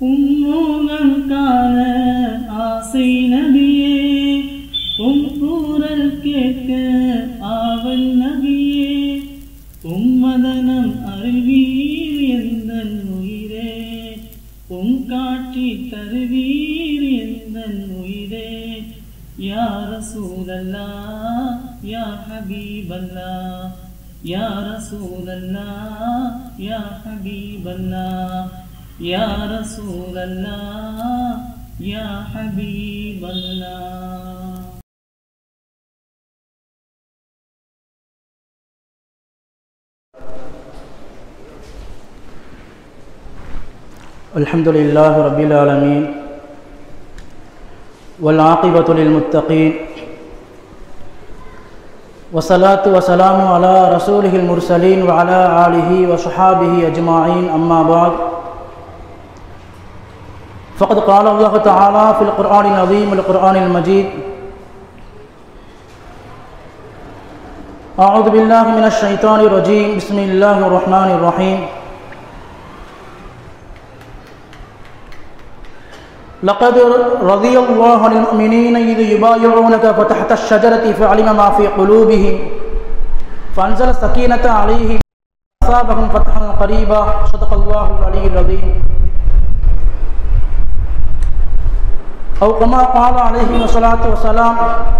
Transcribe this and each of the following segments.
உம்முகம் காண ஆசை நபியே உம் கூறல் கேட்க ஆவல் நபியே உம்மதனம் அருவீர் எந்தன் உயிரே உம் காட்சி தருவீர் எந்தன் உயிரே யா ரசூலல்லா யா ஹபீபல்லா யா ரசூலல்லா யா ஹபீபல்லா யா ரசூலல்லா யா ஹபீபல்லா الحمد لله رب العالمين والعاقبة للمتقين والصلاة والسلام على رسوله المرسلين وعلى آله وصحابه أجمعين أما بعد فقد قال الله تعالى في القرآن العظيم والقرآن المجيد أعوذ بالله من الشيطان الرجيم بسم الله الرحمن الرحيم لقد رضي الله عن المؤمنين إذ يبايعونك فتحت الشجرة فعلم ما في قلوبهم فأنزل السكينة عليهم أصابهم فتحا قريبا صدق الله العلي العظيم أو كما قال عليه الصلاة والسلام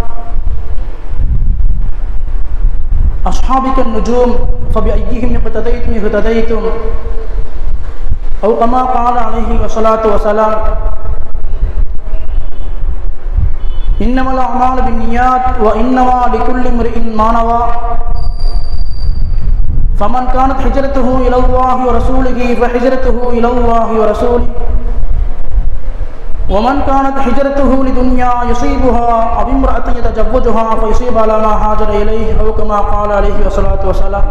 أصحابك النجوم فبأيهم اقتديتم اهتديتم أو كما قال عليه الصلاة والسلام إنما الأعمال بالنيات وإنما لكل امرئ ما نوى فمن كانت هجرته إلى الله ورسوله فهجرته إلى الله ورسوله ومن كانت هجرته لدنيا يصيبها أو امرأة يتزوجها فيصيب على ما هاجر إليه أو كما قال عليه الصلاة والسلام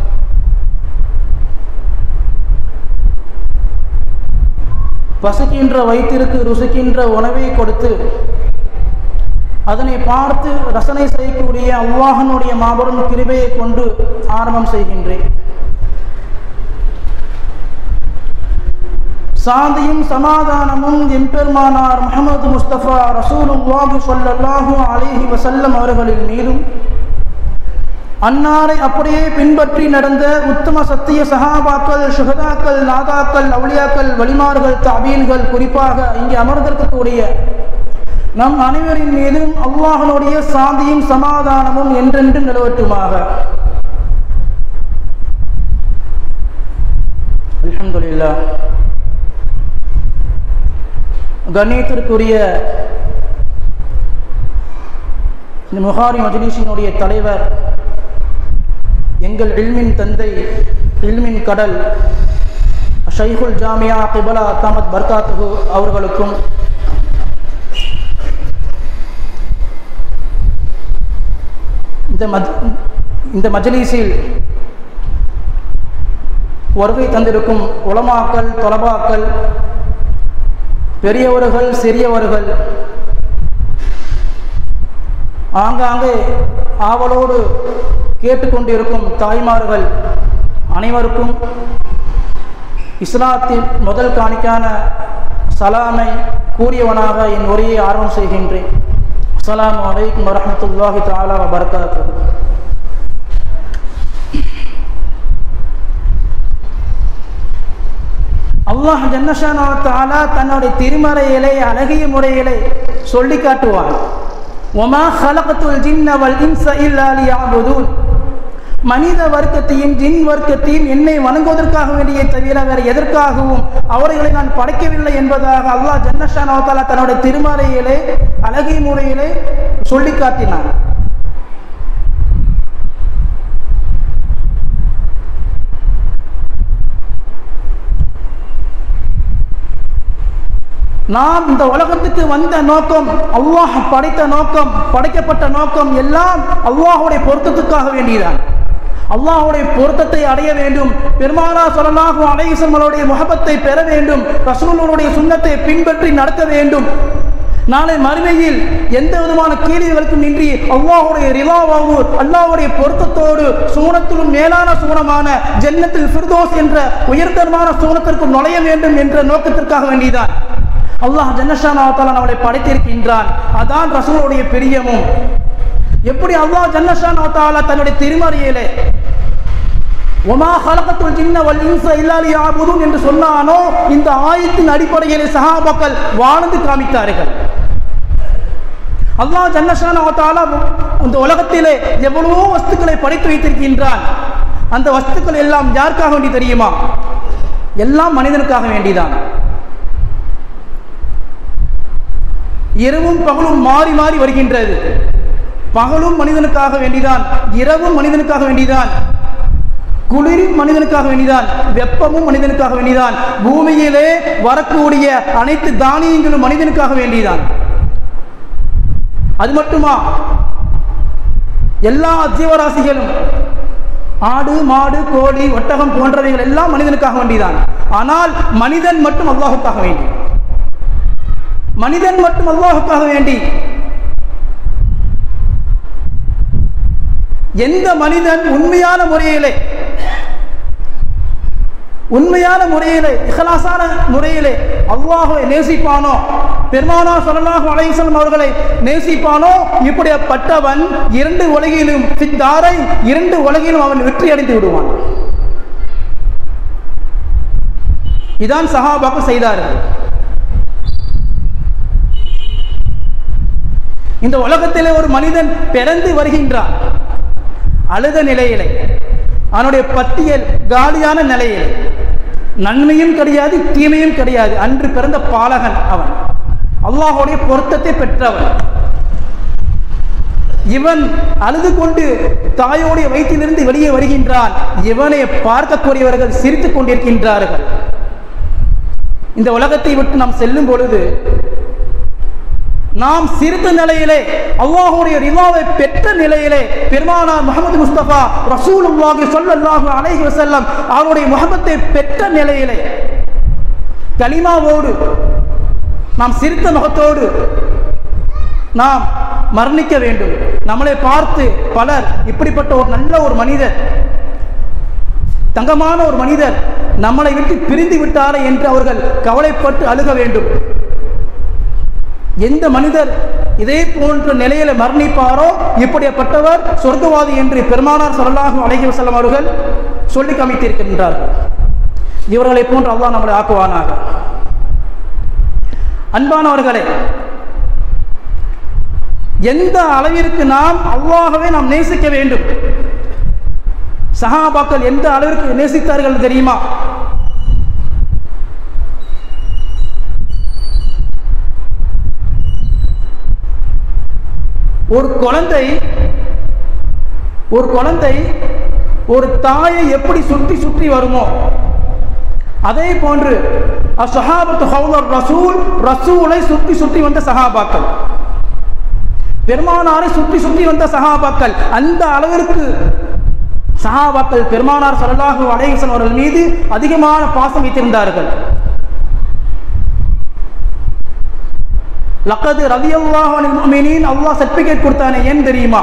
பசுக்கின்ற வயிற்றிற்கு ருசிக்கின்ற உணவை கொடுத்து அதனை பார்த்து ரசனை செய்யக்கூடிய அல்லாஹனுடைய மாபெரும் கிருபையை கொண்டு ஆரம்பம் செய்கின்றேன் சாந்தியும் சமாதானமும் எம்பெருமானார் முகமது முஸ்தபா ரசூலுல்லாஹி ஸல்லல்லாஹு அலைஹி வஸல்லம் அவர்களின் மீதும் அன்னாரை அப்படியே பின்பற்றி நடந்த உத்தம சத்திய சகாபாக்கள் சுகதாக்கள் நாதாக்கள் அவுளியாக்கள் வலிமார்கள் தாபீன்கள் குறிப்பாக இங்கே அமர்ந்திருக்கக்கூடிய நம் அனைவரின் மீதும் அல்லாஹனுடைய சாந்தியும் சமாதானமும் என்றென்று நிலவட்டுமாக அல்ஹம்துலில்லா கண்ணியத்திற்குரிய இந்த முகாரி மஜ்லிஸினுடைய தலைவர் எங்கள் இல்மின் தந்தை இல்மின் கடல் ஷைகுல் ஜாமியா கிபலா அத்தாமத் பர்காத்து அவர்களுக்கும் இந்த மஜ் இந்த மஜ்லீஸில் வருகை தந்திருக்கும் உலமாக்கள் தொலபாக்கள் பெரியவர்கள் சிறியவர்கள் ஆங்காங்கே ஆவலோடு கேட்டுக்கொண்டிருக்கும் தாய்மார்கள் அனைவருக்கும் இஸ்லாத்தின் முதல் காணிக்கான சலாமை கூறியவனாக என் உரையை ஆர்வம் செய்கின்றேன் அஸ்ஸலாமு அலைக்கும் வரஹ்மத்துல்லாஹி தஆலா வபரகாத்துஹு அல்லாஹ் ஜன்னஷானா தாலா தன்னுடைய திருமறையிலே அழகிய முறையிலே சொல்லி காட்டுவான் ஒமா ஹலகத்துல் ஜின்னவல் இன்ச இல்லா லியஅபுதூன் மனித வர்க்கத்தையும் ஜின் வர்க்கத்தையும் என்னை வணங்குவதற்காக வேண்டிய தவிர வேறு எதற்காகவும் அவர்களை நான் படைக்கவில்லை என்பதாக அல்லாஹ் ஜன்னஷானா தாலா தன்னுடைய திருமறையிலே அழகிய முறையிலே சொல்லி காட்டினான் நாம் இந்த உலகத்துக்கு வந்த நோக்கம் அல்லாஹ் படைத்த நோக்கம் படைக்கப்பட்ட நோக்கம் எல்லாம் அல்லாஹுடைய பொருத்தத்துக்காக வேண்டியதான் அல்லாஹுடைய பொருத்தத்தை அடைய வேண்டும் பெருமானா சொல்லலாக அலைசம்மளுடைய முகபத்தை பெற வேண்டும் ரசூலுடைய சுண்ணத்தை பின்பற்றி நடக்க வேண்டும் நாளை மறுமையில் எந்த விதமான கேள்விகளுக்கும் இன்றி அல்லாஹுடைய ரிலாவாவு அல்லாஹுடைய பொருத்தத்தோடு சூனத்திலும் மேலான சூனமான ஜன்னத்தில் ஃபிர்தோஸ் என்ற உயர்தரமான சூனத்திற்கு நுழைய வேண்டும் என்ற நோக்கத்திற்காக வேண்டிதான் அல்லாஹ் ஜன்னஷானாவத்தால் நம்மளை படைத்திருக்கின்றான் அதான் ரசூலுடைய பிரியமும் எப்படி அல்லாஹ் ஜன்னஷானாவத்தால தன்னுடைய திருமறையிலே ஒமா ஹலகத்துல் ஜின்ன வல் இன்ச இல்லா லியஅபுதுன் என்று சொன்னானோ இந்த ஆயத்தின் அடிப்படையில் சஹாபாக்கள் வாழ்ந்து காமித்தார்கள் அல்லாஹ் ஜன்னஷான தாலா இந்த உலகத்திலே எவ்வளவோ வஸ்துக்களை படைத்து வைத்திருக்கின்றான் அந்த வஸ்துக்கள் எல்லாம் யாருக்காக வேண்டி தெரியுமா எல்லாம் மனிதனுக்காக வேண்டிதான் இரவும் பகலும் மாறி மாறி வருகின்றது பகலும் மனிதனுக்காக வேண்டிதான் இரவும் மனிதனுக்காக வேண்டிதான் குளிரும் மனிதனுக்காக வேண்டிதான் வெப்பமும் மனிதனுக்காக வேண்டிதான் பூமியிலே வரக்கூடிய அனைத்து தானியங்களும் மனிதனுக்காக வேண்டிதான் அது மட்டுமா எல்லா ஜீவராசிகளும் ஆடு மாடு கோழி ஒட்டகம் போன்றவைகள் எல்லாம் மனிதனுக்காக வேண்டிதான் ஆனால் மனிதன் மட்டும் அல்லாஹுக்காக வேண்டி மனிதன் மட்டும் அல்லாஹுக்காக வேண்டி எந்த மனிதன் உண்மையான முறையிலே உண்மையான முறையிலே இஹலாசான முறையிலே அல்லாஹை நேசிப்பானோ பெருமானா சொல்லலாக அலைசலம் அவர்களை நேசிப்பானோ இப்படிப்பட்டவன் இரண்டு உலகிலும் சித்தாரை இரண்டு உலகிலும் அவன் வெற்றி அடைந்து விடுவான் இதான் சஹாபாக்கு செய்தார்கள் இந்த உலகத்திலே ஒரு மனிதன் பிறந்து வருகின்றான் அழுத நிலையிலே அவனுடைய பட்டியல் காலியான நிலையிலே நன்மையும் கிடையாது தீமையும் கிடையாது அன்று பிறந்த பாலகன் அவன் அல்லாஹுடைய பொருத்தத்தை பெற்றவன் இவன் அழுது கொண்டு தாயோடைய வயிற்றிலிருந்து வெளியே வருகின்றான் இவனை பார்க்கக்கூடியவர்கள் சிரித்துக் கொண்டிருக்கின்றார்கள் இந்த உலகத்தை விட்டு நாம் செல்லும் பொழுது நாம் சிரித்த நிலையிலே அல்லாஹுடைய ரிவாவை பெற்ற நிலையிலே பெருமானார் முகமது முஸ்தபா ரசூலுல்லாஹி ஸல்லல்லாஹு அலைஹி வஸல்லம் அவருடைய முகமத்தை பெற்ற நிலையிலே கலிமாவோடு நாம் சிரித்த முகத்தோடு நாம் மரணிக்க வேண்டும் நம்மளை பார்த்து பலர் இப்படிப்பட்ட ஒரு நல்ல ஒரு மனிதர் தங்கமான ஒரு மனிதர் நம்மளை விட்டு பிரிந்து விட்டாரே என்று அவர்கள் கவலைப்பட்டு அழுக வேண்டும் எந்த மனிதர் இதே போன்ற நிலையில மரணிப்பாரோ இப்படிப்பட்டவர் சொர்க்கவாதி என்று பெருமானார் சொல்லலாகும் அழகி வசல்லம் அவர்கள் சொல்லி காமித்திருக்கின்றார்கள் இவர்களை போன்று அல்லாஹ் நம்மளை ஆக்குவானாக அன்பானவர்களே எந்த அளவிற்கு நாம் அல்லாஹவே நாம் நேசிக்க வேண்டும் சஹாபாக்கள் எந்த அளவிற்கு நேசித்தார்கள் தெரியுமா ஒரு குழந்தை ஒரு குழந்தை ஒரு தாயை எப்படி சுற்றி சுற்றி வருமோ அதே போன்று அசஹாபத்து ஹவுலர் ரசூல் ரசூலை சுற்றி சுற்றி வந்த சஹாபாக்கள் பெருமானாரை சுற்றி சுற்றி வந்த சஹாபாக்கள் அந்த அளவிற்கு சஹாபாக்கள் பெருமானார் சல்லாஹு அலேசன் அவர்கள் மீது அதிகமான பாசம் வைத்திருந்தார்கள் லக்கது ரவி அல்லாஹ் அல்லாஹ் சர்டிபிகேட் கொடுத்தானே ஏன் தெரியுமா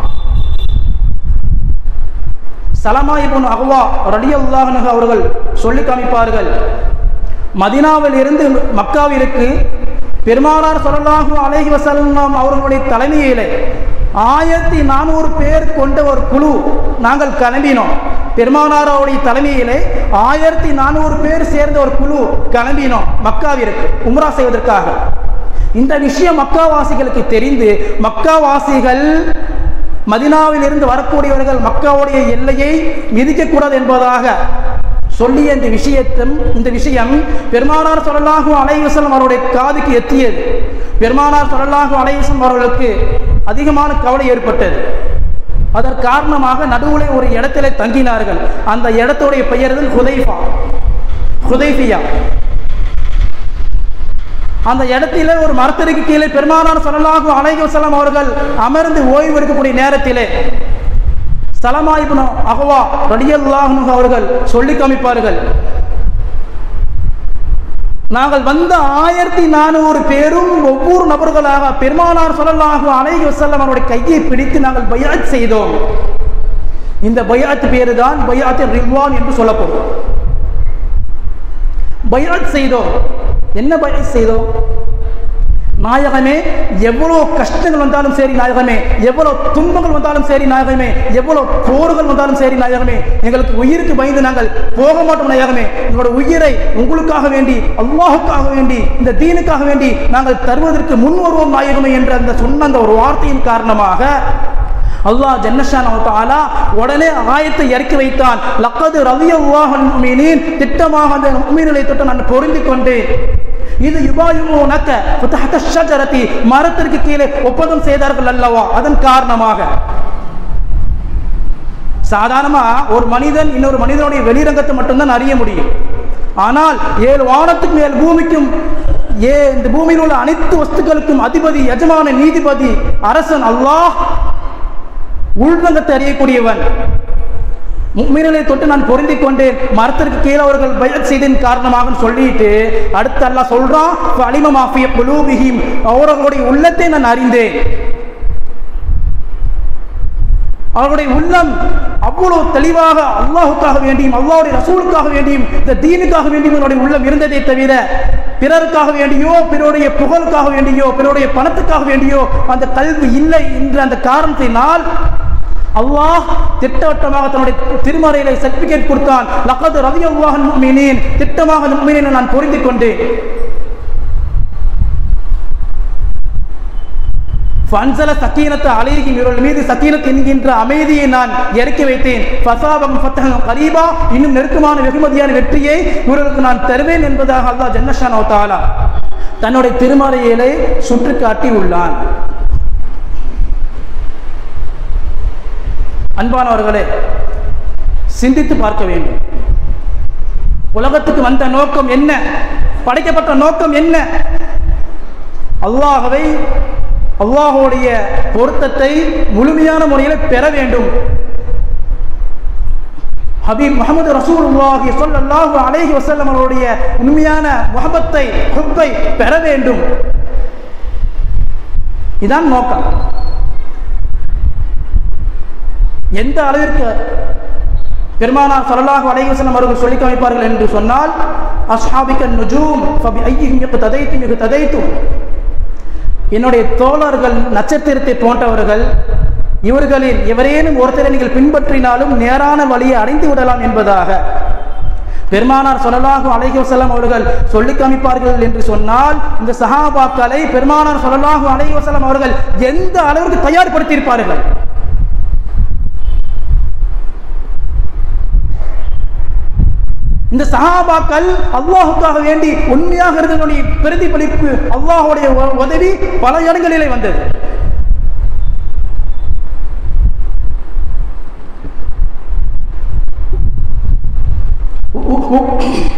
சலமா இபுன் அஹ்வா ரடி அல்லாஹ் அவர்கள் சொல்லி காமிப்பார்கள் மதினாவில் இருந்து மக்காவிற்கு பெருமானார் சொல்லலாஹு அலைஹி வசல்லாம் அவர்களுடைய தலைமையிலே ஆயிரத்தி நானூறு பேர் கொண்ட ஒரு குழு நாங்கள் கிளம்பினோம் பெருமானாரோடைய தலைமையிலே ஆயிரத்தி நானூறு பேர் சேர்ந்த ஒரு குழு கிளம்பினோம் மக்காவிற்கு உம்ரா செய்வதற்காக இந்த விஷயம் மக்காவாசிகளுக்கு தெரிந்து மக்காவாசிகள் மதினாவில் இருந்து வரக்கூடியவர்கள் மக்காவுடைய எல்லையை மிதிக்கக்கூடாது என்பதாக சொல்லிய இந்த விஷயத்தும் இந்த விஷயம் பெருமானார் சொல்லலாகு அலைவசம் அவருடைய காதுக்கு எத்தியது பெருமானார் சொல்லலாகு அலைவசம் அவர்களுக்கு அதிகமான கவலை ஏற்பட்டது அதற்கு காரணமாக நடுவுலே ஒரு இடத்திலே தங்கினார்கள் அந்த இடத்துடைய பெயர் ஹுதைஃபா ஹுதைஃபியா அந்த இடத்திலே ஒரு மரத்திற்கு கீழே பெருமானார் சொல்லலாகு அலைவசலம் அவர்கள் அமர்ந்து ஓய்வு எடுக்கக்கூடிய நேரத்திலே சலமாயிபுன அகவா ரடியல்லாஹு அவர்கள் சொல்லி காமிப்பார்கள் நாங்கள் வந்த ஆயிரத்தி நானூறு பேரும் ஒவ்வொரு நபர்களாக பெருமானார் சொல்லலாக அலைஹி வஸல்லம் அவருடைய கையை பிடித்து நாங்கள் பயாத் செய்தோம் இந்த பயாத் பேரு தான் பயாத் ரில்வான் என்று சொல்லப்படும் பயாத் செய்தோம் என்ன பயாத் செய்தோம் நாயகமே எவ்வளோ கஷ்டங்கள் வந்தாலும் சரி நாயகமே எவ்வளோ துன்பங்கள் வந்தாலும் சரி நாயகமே எவ்வளோ போர்கள் வந்தாலும் சரி நாயகமே எங்களுக்கு உயிருக்கு பயந்து நாங்கள் போக மாட்டோம் நாயகமே எங்களோட உயிரை உங்களுக்காக வேண்டி அல்லாஹுக்காக வேண்டி இந்த தீனுக்காக வேண்டி நாங்கள் தருவதற்கு முன் வருவோம் நாயகமே என்ற அந்த சொன்ன அந்த ஒரு வார்த்தையின் காரணமாக அல்லாஹ் ஜன்னஷான் தாலா உடனே ஆயத்தை இறக்கி வைத்தான் லக்கது ரவியல்லாஹ் முஃமினீன் திட்டமாக அந்த முஃமின்களை தொட்டு நான் பொருந்தி கொண்டேன் இது யுபாயுமோ நக்க ஃபதஹத ஷஜரதி மரத்திற்கு கீழே ஒப்பந்தம் செய்தார்கள் அல்லவா அதன் காரணமாக சாதாரணமா ஒரு மனிதன் இன்னொரு மனிதனுடைய வெளிரங்கத்தை மட்டும்தான் அறிய முடியும் ஆனால் ஏழு வானத்துக்கு மேல் பூமிக்கும் ஏ இந்த பூமியில் உள்ள அனைத்து வஸ்துக்களுக்கும் அதிபதி எஜமான நீதிபதி அரசன் அல்லாஹ் உள்ரங்கத்தை அறியக்கூடியவன் முக்மீனலை தொட்டு நான் பொருந்திக் கொண்டேன் மரத்திற்கு கீழே அவர்கள் பயத் செய்ததின் காரணமாக சொல்லிட்டு அடுத்து அல்லாஹ் சொல்றான் அலிம மாஃபிய குலூபிஹிம் அவர்களுடைய உள்ளத்தை நான் அறிந்தேன் அவர்களுடைய உள்ளம் அவ்வளவு தெளிவாக அல்லாஹுக்காக வேண்டியும் அல்லாஹுடைய ரசூலுக்காக வேண்டியும் இந்த தீனுக்காக வேண்டியும் அவருடைய உள்ளம் இருந்ததை தவிர பிறருக்காக வேண்டியோ பிறருடைய புகழுக்காக வேண்டியோ பிறருடைய பணத்துக்காக வேண்டியோ அந்த கல்வி இல்லை என்ற அந்த காரணத்தினால் அல்லாஹ் திட்டவட்டமாக தன்னுடைய திருமறையில சர்டிபிகேட் கொடுத்தான் லக்கது ரவி அல்லாஹ் முஃமினீன் திட்டமாக அந்த முஃமினீனை நான் பொருந்திக் கொண்டேன் ஃபன்சல சக்கீனத்தை அலைகி இவர்கள் மீது சக்கீனத் என்கின்ற அமைதியை நான் இறக்கி வைத்தேன் ஃபசாபம் ஃபத்தகம் கரீபா இன்னும் நெருக்கமான வெகுமதியான வெற்றியை இவர்களுக்கு நான் தருவேன் என்பதாக அல்லாஹ் ஜன்னஷானோ தாலா தன்னுடைய திருமறையிலே சுற்றி காட்டி உள்ளான் அன்பானவர்களே சிந்தித்து பார்க்க வேண்டும் உலகத்துக்கு வந்த நோக்கம் என்ன படைக்கப்பட்ட நோக்கம் என்ன அல்லாஹவை அல்லாஹுடைய பொருத்தத்தை முழுமையான முறையில் பெற வேண்டும் ஹபீப் முகமது ரசூலுல்லாஹி ஸல்லல்லாஹு அலைஹி வஸல்லம் அவருடைய உண்மையான முகபத்தை ஹுப்பை பெற வேண்டும் இதான் நோக்கம் எந்த அளவிற்கு பெருமானார் ஸல்லல்லாஹு அலைஹி வஸல்லம் அவர்கள் சொல்லி காமிப்பார்கள் என்று சொன்னால் அஸ்ஹாபிக்க நுஜூம் ஃபபி ஐயிஹிம் யக்ததைத்தும் யக்ததைத்தும் என்னுடைய தோழர்கள் நட்சத்திரத்தை போன்றவர்கள் இவர்களில் எவரேனும் ஒருத்தரை நீங்கள் பின்பற்றினாலும் நேரான வழியை அடைந்து விடலாம் என்பதாக பெருமானார் சொல்லலாகும் அலைஹி வஸல்லம் அவர்கள் சொல்லி காமிப்பார்கள் என்று சொன்னால் இந்த சஹாபாக்களை பெருமானார் சொல்லலாகும் அலைஹி வஸல்லம் அவர்கள் எந்த அளவிற்கு தயார்படுத்தியிருப்பார்கள் இந்த சஹாபாக்கள் அல்லாஹுக்காக வேண்டி உண்மையாக இருந்தனுடைய பிரதிபலிப்பு அல்லாஹுடைய உ- உதவி பல இடங்களிலே வந்தது உ- உ-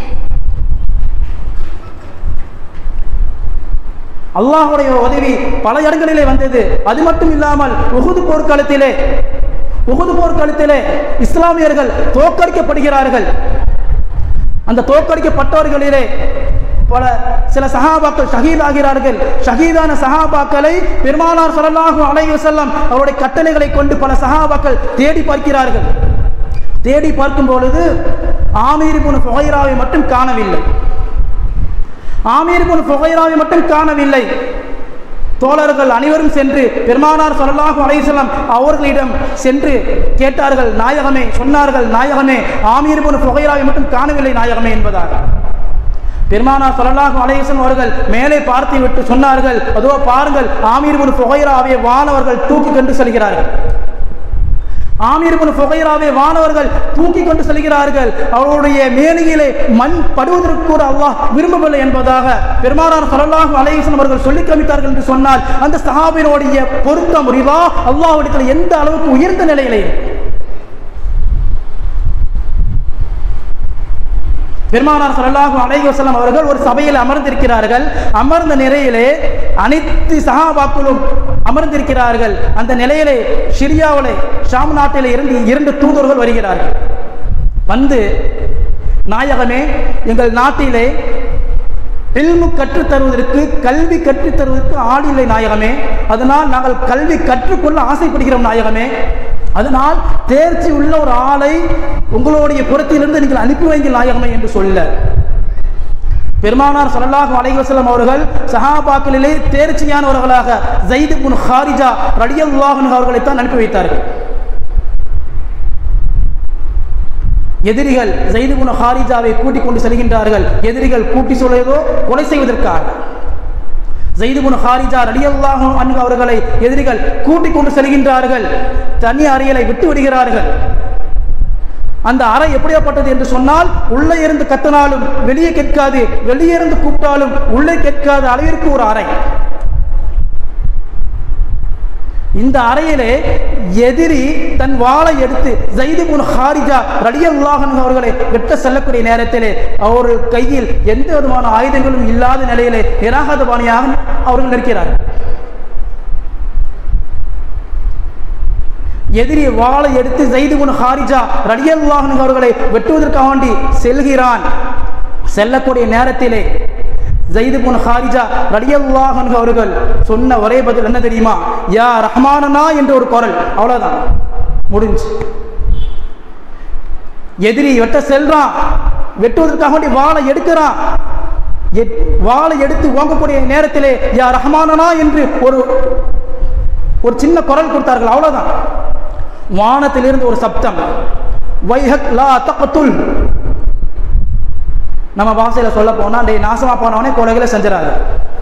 அல்லாஹுடைய உதவி பல இடங்களிலே வந்தது அது மட்டும் இல்லாமல் உகுது போர்க்களத்திலே உகுது போர்க்களத்திலே இஸ்லாமியர்கள் தோற்கடிக்கப்படுகிறார்கள் அந்த தோற்கடிக்கப்பட்டவர்களிலே பல சில சஹாபாக்கள் ஷஹீத் ஆகிறார்கள் ஷஹீதான சஹாபாக்களை பெருமானார் ஸல்லல்லாஹு அலைஹி வஸல்லம் அவருடைய கட்டளைகளை கொண்டு பல சஹாபாக்கள் தேடி பார்க்கிறார்கள் தேடி பார்க்கும் பொழுது ஆமீர் இப்னு ஃபுகைராவை மட்டும் காணவில்லை ஆமீர் இப்னு ஃபுகைராவை மட்டும் காணவில்லை தோழர்கள் அனைவரும் சென்று பெருமானார் ஸல்லல்லாஹு அலைஹி வஸல்லம் அவர்களிடம் சென்று கேட்டார்கள் நாயகமே சொன்னார்கள் நாயகமே ஆமீர் இப்னு ஃபுகைராவை மட்டும் காணவில்லை நாயகமே என்பதாக பெருமானார் ஸல்லல்லாஹு அலைஹி வஸல்லம் அவர்கள் மேலே பார்த்து விட்டு சொன்னார்கள் அதோ பாருங்கள் ஆமீர் இப்னு ஃபுகைராவை வானவர்கள் தூக்கி கொண்டு செல்கிறார்கள் ஆமீர் இப்னு ஃபுகைராவை வானவர்கள் தூக்கி கொண்டு செல்கிறார்கள் அவருடைய மேனியிலே மண் படுவதற்கு கூட அல்லாஹ் விரும்பவில்லை என்பதாக பெருமானார் ஸல்லல்லாஹு அலைஹி வஸல்லம் அவர்கள் சொல்லி காமித்தார்கள் என்று சொன்னால் அந்த சஹாபியினுடைய பொருத்தம் ரிவா அல்லாஹ்விடத்தில் எந்த அளவுக்கு உயர்ந்த நிலையிலே இருக்கு பெருமானார் ஸல்லல்லாஹு அலைஹி வஸல்லம் அவர்கள் ஒரு சபையில் அமர்ந்திருக்கிறார்கள் அமர்ந்த நிலையிலே அனைத்து சஹாபாக்களும் அமர்ந்திருக்கிறார்கள் அந்த நிலையிலே சிரியாவிலே ஷாம் நாட்டிலே இருந்து இரண்டு தூதர்கள் வருகிறார்கள் வந்து நாயகமே எங்கள் நாட்டிலே இல்மு கற்றுத் தருவதற்கு கல்வி கற்றுத் தருவதற்கு ஆள் இல்லை நாயகமே அதனால் நாங்கள் கல்வி கற்றுக்கொள்ள ஆசைப்படுகிறோம் நாயகமே அதனால் தேர்ச்சி உள்ள ஒரு ஆளை உங்களுடைய புறத்திலிருந்து நீங்கள் அனுப்பி வைங்கள் நாயகமே என்று சொல்ல பெருமானார் ஸல்லல்லாஹு அலைஹி வஸல்லம் அவர்கள் சஹாபாக்களிலே தேர்ச்சியானவர்களாக ஜைத் இப்னு ஹாரிஜா ரலியல்லாஹு அன்ஹு அவர்களை தான் அனுப்பி வைத்தார்கள் எதிரிகள் ஜைத் இப்னு ஹாரிஜாவை கூட்டிக் கொண்டு செல்கின்றார்கள் எதிரிகள் கூட்டி சொல்வதோ கொலை செய்வதற்காக ஜைத் இப்னு ஹாரிஜா ரலியல்லாஹு அன்ஹு அவர்களை எதிரிகள் கூட்டிக் கொண்டு செல்கின்றார்கள் தனி அறையலை விட்டு விடுகிறார்கள் அந்த அறை எப்படியாப்பட்டது என்று சொன்னால் உள்ளே இருந்து கத்தினாலும் வெளியே கேட்காது வெளியே இருந்து கூப்பிட்டாலும் உள்ளே கேட்காத அளவிற்கு ஒரு அறை இந்த அறையிலே எதிரி தன் வாளை எடுத்து ஜைது குன் ஹாரிஜா ரலியல்லாஹன் அவர்களை வெட்ட செல்லக்கூடிய நேரத்திலே அவர்கள் கையில் எந்த விதமான ஆயுதங்களும் இல்லாத நிலையிலே நிராகதபாணியாக அவர்கள் நிற்கிறார்கள் எதிரி வாளை எடுத்து ஜெய்துகுன் ஹாரிஜா ரலியல்லாஹு அவர்களை வெட்டுவதற்காக வேண்டி செல்கிறான் செல்லக்கூடிய நேரத்திலே ஜெய்துகுன் ஹாரிஜா ரலியல்லாஹு அவர்கள் சொன்ன ஒரே பதில் என்ன தெரியுமா யா ரஹ்மானனா என்ற ஒரு குரல் அவ்வளவுதான் முடிஞ்சு எதிரி வெட்ட செல்றான் வெட்டுவதற்காக வேண்டி வாளை எடுக்கிறான் எட்- வாளை எடுத்து ஓங்கக்கூடிய நேரத்திலே யா ரஹ்மானனா என்று ஒரு ஒரு சின்ன குரல் கொடுத்தார்கள் அவ்வளவுதான் வானத்திலிருந்து ஒரு சப்தம் வைஹக் லா தக்கத்துல் நம்ம பாஷையில சொல்ல போனா டேய் நாசமா போனவனே கொலைகளை செஞ்சிடாத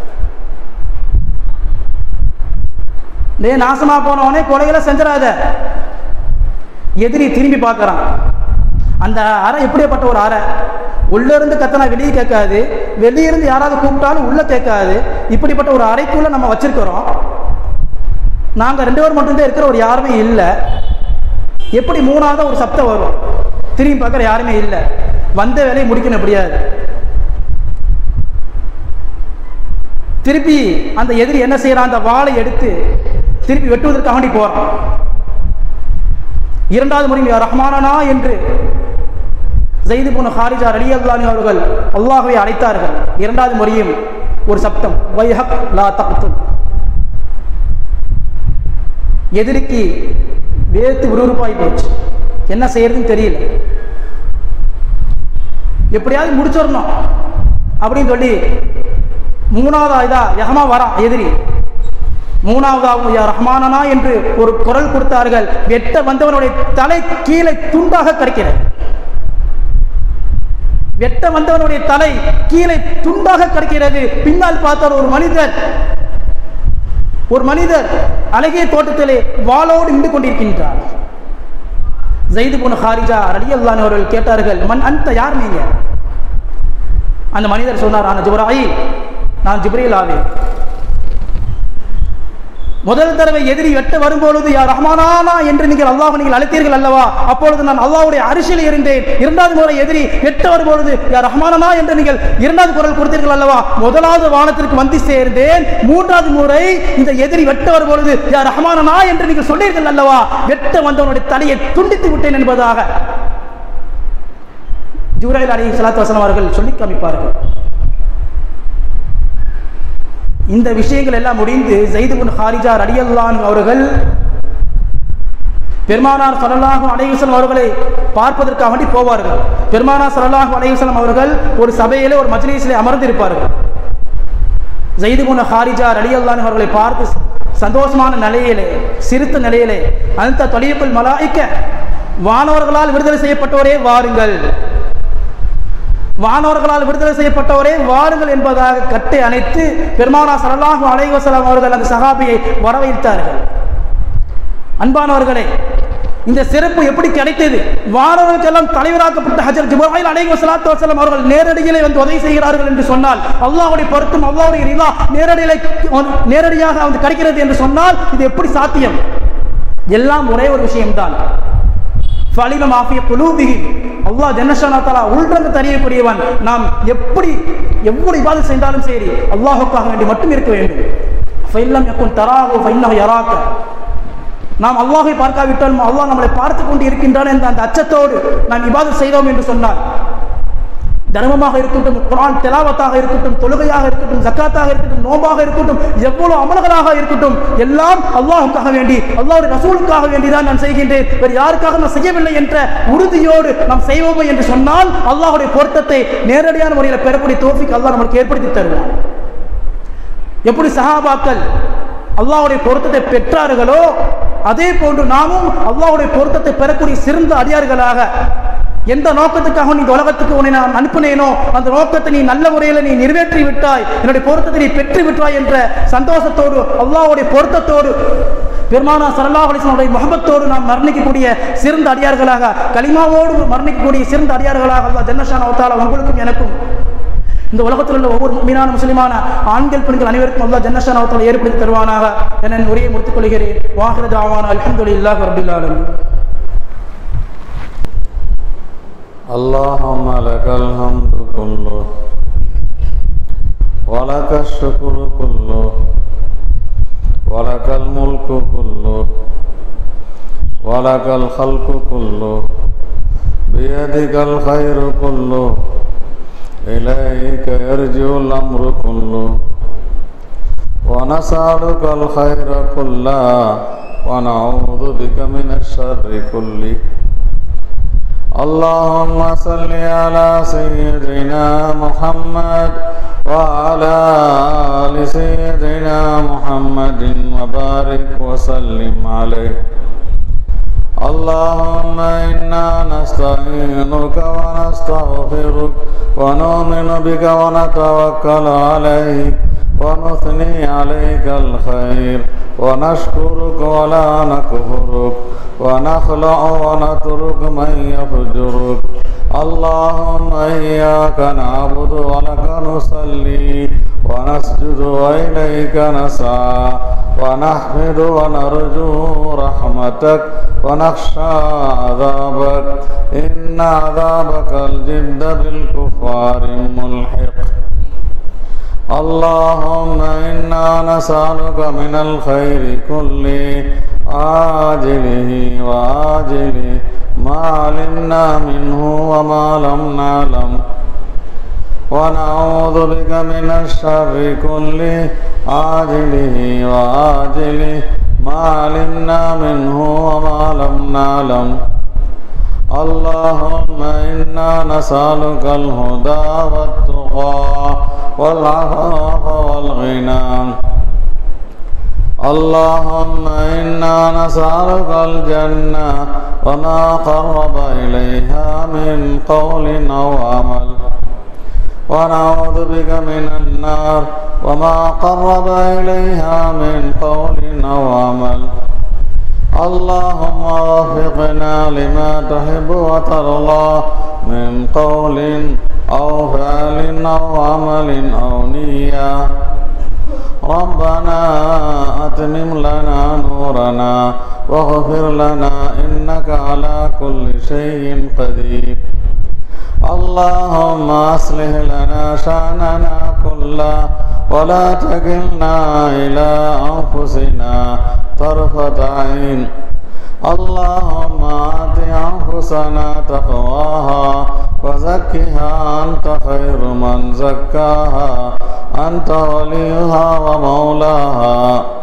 டேய் நாசமா போனவனே கொலைகளை செஞ்சிடாத எதிரி திரும்பி பார்க்கறான் அந்த அறை எப்படிப்பட்ட ஒரு அறை உள்ள இருந்து கத்தனா வெளியே கேட்காது வெளியே இருந்து யாராவது கூப்பிட்டாலும் உள்ள கேட்காது இப்படிப்பட்ட ஒரு அறைக்குள்ள நம்ம வச்சிருக்கிறோம் நாங்க ரெண்டு பேர் மட்டும்தான் இருக்கிற ஒரு யாருமே இல்லை எப்படி மூணாவது ஒரு சப்தம் வரும் திரும்பி பார்க்குற யாருமே இல்லை வந்த வேலையை முடிக்கணும் முடியாது திருப்பி அந்த எதிரி என்ன செய்யறான் அந்த வாளை எடுத்து திருப்பி வெட்டுவதற்காக வேண்டி போறான் இரண்டாவது முறையும் யா ரஹ்மானனா என்று ஜெயிது புன ஹாரிஜா ரலி அல்லானி அவர்கள் அல்லாஹுவை அழைத்தார்கள் இரண்டாவது முறையும் ஒரு சப்தம் வைஹக் லா தக்துல் எதிரிக்கு வேர்த்து விறுவிறுப்பாகி போச்சு என்ன செய்யறதுன்னு தெரியல எப்படியாவது முடிச்சிடணும் அப்படின்னு சொல்லி மூணாவது இதா யகமா வரான் எதிரி மூணாவதாகவும் யா ரஹ்மானனா என்று ஒரு குரல் கொடுத்தார்கள் வெட்ட வந்தவனுடைய தலை கீழே துண்டாக கிடைக்கிறது வெட்ட வந்தவனுடைய தலை கீழே துண்டாக கிடைக்கிறது பின்னால் பார்த்தால் ஒரு மனிதர் ஒரு மனிதர் அழகிய தோட்டத்திலே வாளோடு நின்று கொண்டிருக்கின்றார் ஜெயிது புன ஹாரிஜா ரலியல்லான் அவர்கள் கேட்டார்கள் மன் அந்த யார் நீங்க அந்த மனிதர் சொன்னார் ஆன ஜிப்ராயி நான் ஜிப்ரீல் ஆவேன் முதல் தடவை எதிரி வெட்ட வரும்பொழுது யார் ரஹ்மானானா என்று நீங்கள் அல்லாஹ் நீங்கள் அழைத்தீர்கள் அல்லவா அப்பொழுது நான் அல்லாஹ்வுடைய அரிசியில் இருந்தேன் இரண்டாவது முறை எதிரி வெட்ட வரும்பொழுது யார் ரஹ்மானனா என்று நீங்கள் இரண்டாவது குரல் கொடுத்தீர்கள் அல்லவா முதலாவது வானத்திற்கு வந்து சேர்ந்தேன் மூன்றாவது முறை இந்த எதிரி வெட்ட வரும்பொழுது யார் ரஹ்மானனா என்று நீங்கள் சொன்னீர்கள் அல்லவா வெட்ட வந்தவனுடைய தலையை துண்டித்து விட்டேன் என்பதாக ஜூரைல் அலி சலாத்து வசனம் அவர்கள் சொல்லி காமிப்பார்கள் இந்த விஷயங்கள் எல்லாம் முடிந்து ஜெயிதுபின் ஹாரிஜா ரலியல்லான் அவர்கள் பெருமானார் ஸல்லல்லாஹு அலைஹி வஸல்லம் அவர்களை பார்ப்பதற்காக வேண்டி போவார்கள் பெருமானார் ஸல்லல்லாஹு அலைஹி வஸல்லம் அவர்கள் ஒரு சபையிலே ஒரு மஜ்லிஸிலே அமர்ந்திருப்பார்கள் ஜெயிதுபின் ஹாரிஜா ரலியல்லான் அவர்களை பார்த்து சந்தோஷமான நிலையிலே சிரித்த நிலையிலே அந்த தொழிலுக்குள் மலாய்க்க வானவர்களால் விடுதலை செய்யப்பட்டோரே வாருங்கள் வானவர்களால் விடுதலை செய்யப்பட்டவரே வாருங்கள் என்பதாக கட்டை அணைத்து பெருமானா சல்லாஹு அலைவசலாம் அவர்கள் அந்த சஹாபியை வரவைத்தார்கள் அன்பானவர்களே இந்த சிறப்பு எப்படி கிடைத்தது வானவர்களுக்கெல்லாம் தலைவராக்கப்பட்ட ஹஜர் ஜிப்ராஹில் அலைஹி வஸலாத்து வஸலாம் அவர்கள் நேரடியிலே வந்து உதவி செய்கிறார்கள் என்று சொன்னால் அல்லாஹ்வுடைய பொருத்தம் அல்லாஹ்வுடைய ரிலா நேரடியிலே நேரடியாக வந்து கிடைக்கிறது என்று சொன்னால் இது எப்படி சாத்தியம் எல்லாம் ஒரே ஒரு விஷயம்தான் ஃபலிம மாஃபிய குலூபிஹி அல்லாஹ் ஜன்னஷானா தஆலா உள்ரங்க தெரியக்கூடியவன் நாம் எப்படி எவ்வளவு இபாதத் செய்தாலும் சரி அல்லாஹ்வுக்காக வேண்டி மட்டும் இருக்க வேண்டும் ஃபைல்லம் யகுன் தராஹு ஃபைன்னஹு யராக நாம் அல்லாஹை பார்க்காவிட்டாலும் அல்லாஹ் நம்மளை பார்த்து கொண்டு இருக்கின்றான் என்ற அந்த அச்சத்தோடு நாம் இபாதத் செய்தோம் என்று சொன்னால் தர்மமாக இருக்கட்டும் குரான் தெலாவத்தாக இருக்கட்டும் தொழுகையாக இருக்கட்டும் ஜக்காத்தாக இருக்கட்டும் நோம்பாக இருக்கட்டும் எவ்வளவு அமல்களாக இருக்கட்டும் எல்லாம் அல்லாஹுக்காக வேண்டி அல்லாஹ்வுடைய ரசூலுக்காக வேண்டி தான் நான் செய்கின்றேன் வேறு யாருக்காக நான் செய்யவில்லை என்ற உறுதியோடு நாம் செய்வோமே என்று சொன்னால் அல்லாஹ்வுடைய பொருத்தத்தை நேரடியான முறையில் பெறக்கூடிய தோஃபிக் அல்லாஹ் நமக்கு ஏற்படுத்தி தருவான் எப்படி சஹாபாக்கள் அல்லாஹ்வுடைய பொருத்தத்தை பெற்றார்களோ அதே போன்று நாமும் அல்லாஹ்வுடைய பொருத்தத்தை பெறக்கூடிய சிறந்த அடியார்களாக எந்த நோக்கத்துக்காக நீ இந்த உலகத்துக்கு உன்னை நான் அனுப்பினேனோ அந்த நோக்கத்தை நீ நல்ல முறையில் நீ நிறைவேற்றி விட்டாய் என்னுடைய பொருத்தத்தை நீ பெற்று விட்டாய் என்ற சந்தோஷத்தோடு அல்லாஹ்வுடைய பொருத்தத்தோடு பெருமானா சல்லல்லாஹு அலைஹி வஸல்லம் முகமத்தோடு நாம் மரணிக்கக்கூடிய சிறந்த அடியார்களாக கலிமாவோடு மரணிக்கக்கூடிய சிறந்த அடியார்களாக அல்லாஹ் ஜன்னஷான் அவத்தால உங்களுக்கும் எனக்கும் இந்த உலகத்தில் உள்ள ஒவ்வொரு மீனான முஸ்லிமான ஆண்கள் பெண்கள் அனைவருக்கும் அல்லாஹ் ஜன்னஷான் அவத்தால ஏற்படுத்தி தருவானாக என என் உரையை முடித்துக் கொள்கிறேன் வாஹிரத் ஆவான அல்ஹம்துலில்லாஹி ரப்பில் ஆலமீன் اللهم لك الحمد كله ولك الشكر كله ولك الملك كله ولك الخلق كله بيدك الخير كله إليك يرجع الأمر كله ونسألك الخير كله ونعوذ بك من الشر كله اللهم صل على سيدنا محمد وعلى آل سيدنا محمد وبارك وسلم عليه اللهم إنا نستعينك ونستغفرك ونؤمن بك ونتوكل عليك ونثني عليك الخير ونشكرك ولا نكفرك ونخلع ونترك من يفجرك اللهم إياك نعبد ولك نصلي ونسجد وإليك نسعى ونحمد ونرجو رحمتك ونخشى عذابك إن عذابك الجد بالكفار ملحق اللهم إنا نسألك من الخير كله عاجله وآجله ما علمنا منه وما لم نعلم ونعوذ بك من الشر كله عاجله وآجله ما علمنا منه وما لم نعلم اللهم إنا نسألك الهدى والتقى والعفاف والغنى اللهم إنا نسألك الجنة وما قرب إليها من قول أو عمل ونعوذ بك من النار وما قرب إليها من قول أو عمل اللهم وفقنا لما تحب وترضى من قول أو فعل أو عمل أو نية ربنا أتمم لنا نورنا واغفر لنا إنك على كل شيء قدير اللهم أصلح لنا شأننا كله ولا تكلنا إلى أنفسنا طرفة عين اللهم آت أنفسنا تقواها وزكها أنت خير من زكاها أنت وليها ومولاها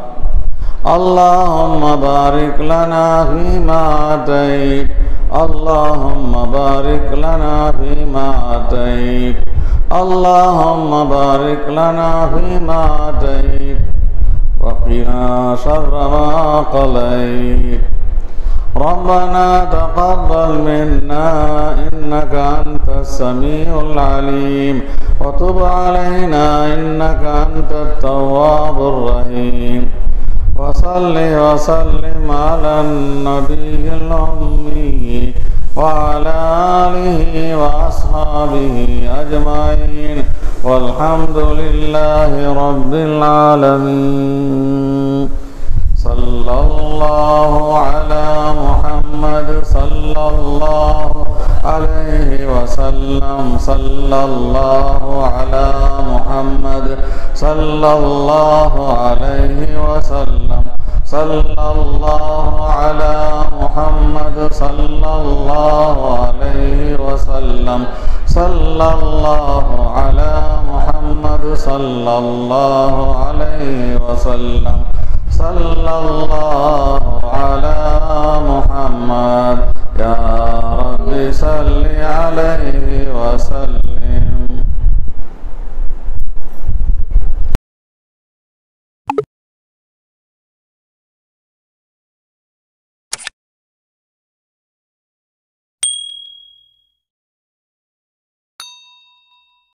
اللهم بارك لنا فيما آتيت اللهم بارك لنا فيما آتيت اللهم بارك لنا فيما آتيت وقنا شر ما قضيت ربنا تقبل منا إنك أنت السميع العليم وتب علينا إنك أنت التواب الرحيم وصل وسلم على النبي الأمي وعلى آله وأصحابه أجمعين والحمد لله رب العالمين صلى الله على محمد صلى الله عليه وسلم صلى الله على محمد صلى الله عليه وسلم صلى الله على محمد صلى الله عليه وسلم صلى الله على محمد صلى الله عليه وسلم صلى الله على محمد يا رب صل عليه وسلم